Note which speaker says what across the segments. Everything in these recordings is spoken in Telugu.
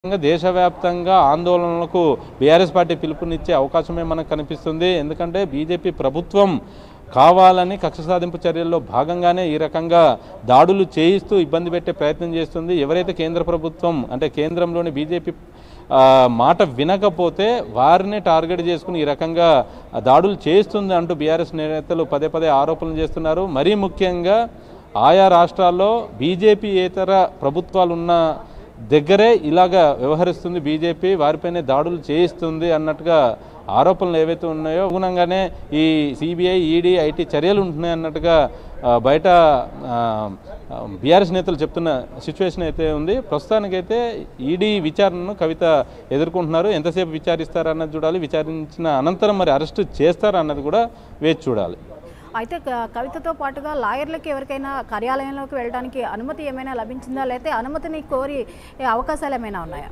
Speaker 1: విధంగా దేశవ్యాప్తంగా ఆందోళనలకు బీఆర్ఎస్ పార్టీ పిలుపునిచ్చే అవకాశమే మనకు కనిపిస్తుంది ఎందుకంటే బీజేపీ ప్రభుత్వం కావాలని కక్ష సాధింపు చర్యల్లో భాగంగానే ఈ రకంగా దాడులు చేయిస్తూ ఇబ్బంది పెట్టే ప్రయత్నం చేస్తుంది ఎవరైతే కేంద్ర ప్రభుత్వం అంటే కేంద్రంలోని బీజేపీ ఆ, మాట వినకపోతే వారిని టార్గెట్ చేసుకుని ఈ రకంగా దాడులు చేస్తుంది అంటూ బీఆర్ఎస్ నేతలు పదే పదే ఆరోపణలు చేస్తున్నారు మరీ ముఖ్యంగా ఆయా రాష్ట్రాల్లో బీజేపీయేతర ప్రభుత్వాలు ఉన్న దగ్గరే ఇలాగా వ్యవహరిస్తుంది బీజేపీ వారిపైనే దాడులు చేయిస్తుంది అన్నట్టుగా ఆరోపణలు ఏవైతే ఉన్నాయో అనుగుణంగానే ఈ సిబిఐ ఈడీ ఐటీ చర్యలు ఉంటున్నాయి అన్నట్టుగా ఆ, బయట బీఆర్ఎస్ నేతలు చెప్తున్న సిచ్యువేషన్ అయితే ఉంది ప్రస్తుతానికైతే ఈడీ విచారణను కవిత ఎదుర్కొంటున్నారు ఎంతసేపు విచారిస్తారన్నది చూడాలి విచారించిన అనంతరం మరి అరెస్టు చేస్తారన్నది కూడా వేచి చూడాలి
Speaker 2: అయితే క- కవితతో పాటుగా లాయర్లకి ఎవరికైనా కార్యాలయంలోకి వెళ్ళడానికి అనుమతి ఏమైనా లభించిందా లేకపోతే అనుమతిని కోరి ఏ అవకాశాలు ఏమైనా ఉన్నాయా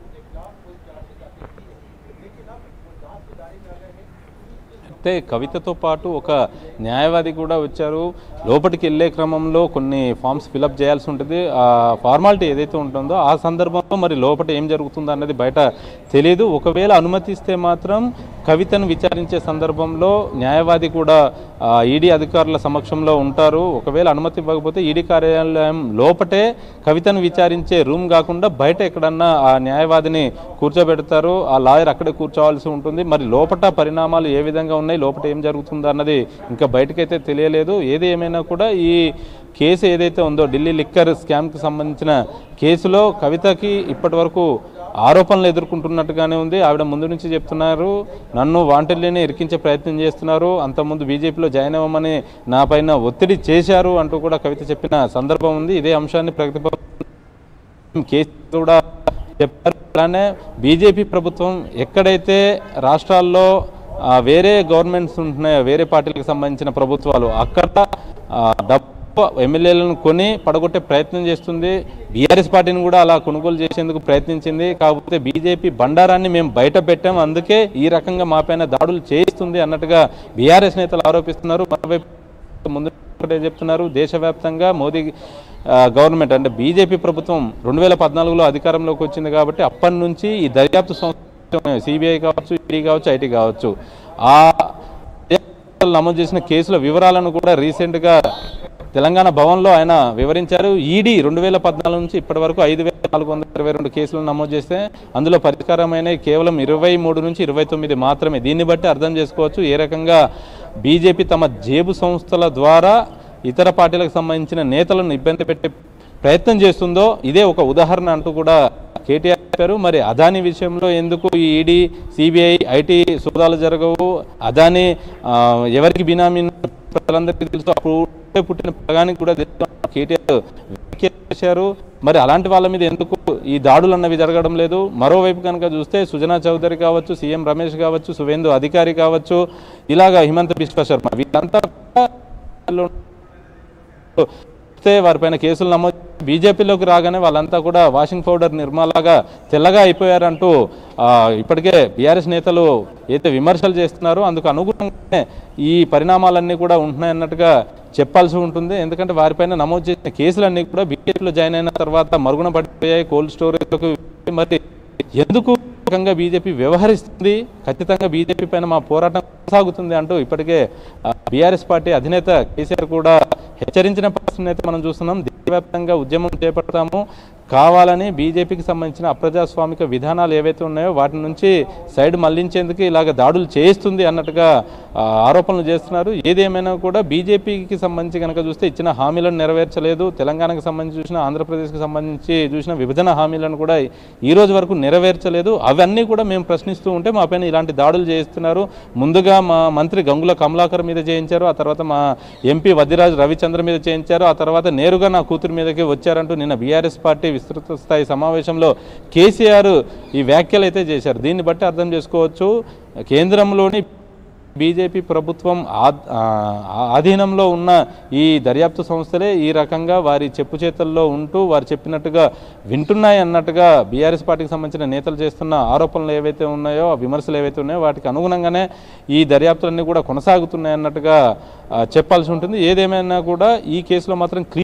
Speaker 1: అయితే కవితతో పాటు ఒక న్యాయవాది కూడా వచ్చారు లోపలికి వెళ్ళే క్రమంలో కొన్ని ఫామ్స్ ఫిలప్ చేయాల్సి ఉంటుంది ఆ ఫార్మాలిటీ ఏదైతే ఉంటుందో ఆ సందర్భంలో మరి లోపల ఏం జరుగుతుందో అన్నది బయట తెలియదు ఒకవేళ అనుమతిస్తే మాత్రం కవితను విచారించే సందర్భంలో న్యాయవాది కూడా ఈడీ అధికారుల సమక్షంలో ఉంటారు ఒకవేళ అనుమతి ఇవ్వకపోతే ఈడీ కార్యాలయం లోపటే కవితను విచారించే రూమ్ కాకుండా బయట ఎక్కడన్నా ఆ న్యాయవాదిని కూర్చోబెడతారు ఆ లాయర్ అక్కడే కూర్చోవాల్సి ఉంటుంది మరి లోపట పరిణామాలు ఏ విధంగా ఉన్నాయి లోపల ఏం జరుగుతుందో అన్నది ఇంకా బయటకైతే తెలియలేదు ఏది ఏమైనా కూడా ఈ కేసు ఏదైతే ఉందో ఢిల్లీ లిక్కర్ స్కామ్కి సంబంధించిన కేసులో కవితకి ఇప్పటి వరకు ఆరోపణలు ఎదుర్కొంటున్నట్టుగానే ఉంది ఆవిడ ముందు నుంచి చెప్తున్నారు నన్ను వాంటెల్లీని ఇరికించే ప్రయత్నం చేస్తున్నారు అంతకుముందు బీజేపీలో జాయిన్ అవ్వమని నా పైన ఒత్తిడి చేశారు అంటూ కూడా కవిత చెప్పిన సందర్భం ఉంది ఇదే అంశాన్ని ప్రతిపక్షం కేసు కూడా చెప్పారు అలానే బీజేపీ ప్రభుత్వం ఎక్కడైతే రాష్ట్రాల్లో ఆ, వేరే గవర్నమెంట్స్ ఉంటున్నాయో వేరే పార్టీలకు సంబంధించిన ప్రభుత్వాలు అక్కడ ఆ, డబ్బు ఎమ్మెల్యేలను కొని పడగొట్టే ప్రయత్నం చేస్తుంది బీఆర్ఎస్ పార్టీని కూడా అలా కొనుగోలు చేసేందుకు ప్రయత్నించింది కాకపోతే బీజేపీ బండారాన్ని మేము బయట పెట్టాం అందుకే ఈ రకంగా మా పైన దాడులు చేయిస్తుంది అన్నట్టుగా బీఆర్ఎస్ నేతలు ఆరోపిస్తున్నారు మరోవైపు ముందు ఒకటే చెప్తున్నారు దేశవ్యాప్తంగా మోదీ ఆ, గవర్నమెంట్ అంటే బీజేపీ ప్రభుత్వం రెండు వేల పద్నాలుగులో అధికారంలోకి వచ్చింది కాబట్టి అప్పటి నుంచి ఈ దర్యాప్తు సంస్థ సిబిఐ కావచ్చు ఈడీ కావచ్చు ఐటీ కావచ్చు ఆ దర్యాప్తులు నమోదు చేసిన కేసుల వివరాలను కూడా రీసెంట్గా తెలంగాణ భవన్లో ఆయన వివరించారు ఈడీ రెండు వేల పద్నాలుగు నుంచి ఇప్పటి వరకు ఐదు వేల నాలుగు వందల ఇరవై రెండు కేసులు నమోదు చేస్తే అందులో పరిష్కారమైన కేవలం ఇరవై మూడు నుంచి ఇరవై తొమ్మిది మాత్రమే దీన్ని బట్టి అర్థం చేసుకోవచ్చు ఏ రకంగా బీజేపీ తమ జేబు సంస్థల ద్వారా ఇతర పార్టీలకు సంబంధించిన నేతలను ఇబ్బంది పెట్టే ప్రయత్నం చేస్తుందో ఇదే ఒక ఉదాహరణ అంటూ కూడా కేటీఆర్ చెప్పారు మరి అదాని విషయంలో ఎందుకు ఈ ఈడీ సిబిఐ ఐటీ సోదాలు జరగవు అదాని ఆ, ఎవరికి బినామీ ప్రజలందరికీ తెలుసు అప్పుడు పుట్టిన పగానికి కూడా తెలుసు కేటీఆర్ వ్యాఖ్యలు చేశారు మరి అలాంటి వాళ్ళ మీద ఎందుకు ఈ దాడులు అన్నవి జరగడం లేదు మరోవైపు కనుక చూస్తే సుజనా చౌదరి కావచ్చు సీఎం రమేష్ కావచ్చు సువేందు అధికారి కావచ్చు ఇలాగా హిమంత బిశ్వ శర్మ వీళ్ళంతా కూడా వస్తే వారిపైన కేసులు నమోదు బీజేపీలోకి రాగానే వాళ్ళంతా కూడా వాషింగ్ పౌడర్ నిర్మాలాగా తెల్లగా అయిపోయారంటూ ఆ, ఇప్పటికే బీఆర్ఎస్ నేతలు అయితే విమర్శలు చేస్తున్నారో అందుకు అనుగుణంగానే ఈ పరిణామాలన్నీ కూడా ఉంటున్నాయన్నట్టుగా చెప్పాల్సి ఉంటుంది ఎందుకంటే వారిపైన నమోదు చేసిన కేసులన్నీ కూడా బీజేపీలో జాయిన్ అయిన తర్వాత మరుగున పడిపోయాయి కోల్డ్ స్టోరేజ్లకు మరి ఎందుకు ఈ రకంగా బీజేపీ వ్యవహరిస్తుంది ఖచ్చితంగా బీజేపీ పైన మా పోరాటం కొనసాగుతుంది అంటూ ఇప్పటికే బీఆర్ఎస్ పార్టీ అధినేత కేసీఆర్ కూడా హెచ్చరించిన పరిస్థితిని అయితే మనం చూస్తున్నాం దేశవ్యాప్తంగా ఉద్యమం చేపడతాము కావాలని బీజేపీకి సంబంధించిన అప్రజాస్వామిక విధానాలు ఏవైతే ఉన్నాయో వాటి నుంచి సైడ్ మళ్లించేందుకు ఇలాగ దాడులు చేయిస్తుంది అన్నట్టుగా ఆ, ఆరోపణలు చేస్తున్నారు ఏదేమైనా కూడా బీజేపీకి సంబంధించి కనుక చూస్తే ఇచ్చిన హామీలను నెరవేర్చలేదు తెలంగాణకు సంబంధించి చూసిన ఆంధ్రప్రదేశ్కి సంబంధించి చూసిన విభజన హామీలను కూడా ఈ రోజు వరకు నెరవేర్చలేదు అవన్నీ కూడా మేము ప్రశ్నిస్తూ ఉంటే మా పైన ఇలాంటి దాడులు చేయిస్తున్నారు ముందుగా మా మంత్రి గంగుల కమలాకర్ మీద చేయించారు ఆ తర్వాత మా ఎంపీ వద్దిరాజు రవిచంద్ర మీద చేయించారు ఆ తర్వాత నేరుగా నా కూతురు మీదకి వచ్చారంటూ నిన్న బీఆర్ఎస్ పార్టీ విస్తృత స్థాయి సమావేశంలో కేసీఆర్ ఈ వ్యాఖ్యలు అయితే చేశారు దీన్ని బట్టి అర్థం చేసుకోవచ్చు కేంద్రంలోని బీజేపీ ప్రభుత్వం ఆ- ఆ- ఆధీనంలో ఉన్న ఈ దర్యాప్తు సంస్థలే ఈ రకంగా వారి చెప్పు చేతల్లో ఉంటూ వారు చెప్పినట్టుగా వింటున్నాయి అన్నట్టుగా బీఆర్ఎస్ పార్టీకి సంబంధించిన నేతలు చేస్తున్న ఆరోపణలు ఏవైతే ఉన్నాయో ఆ విమర్శలు ఏవైతే ఉన్నాయో వాటికి అనుగుణంగానే ఈ దర్యాప్తులన్నీ కూడా కొనసాగుతున్నాయి అన్నట్టుగా ఆ, చెప్పాల్సి ఉంటుంది ఏదేమైనా కూడా ఈ కేసులో మాత్రం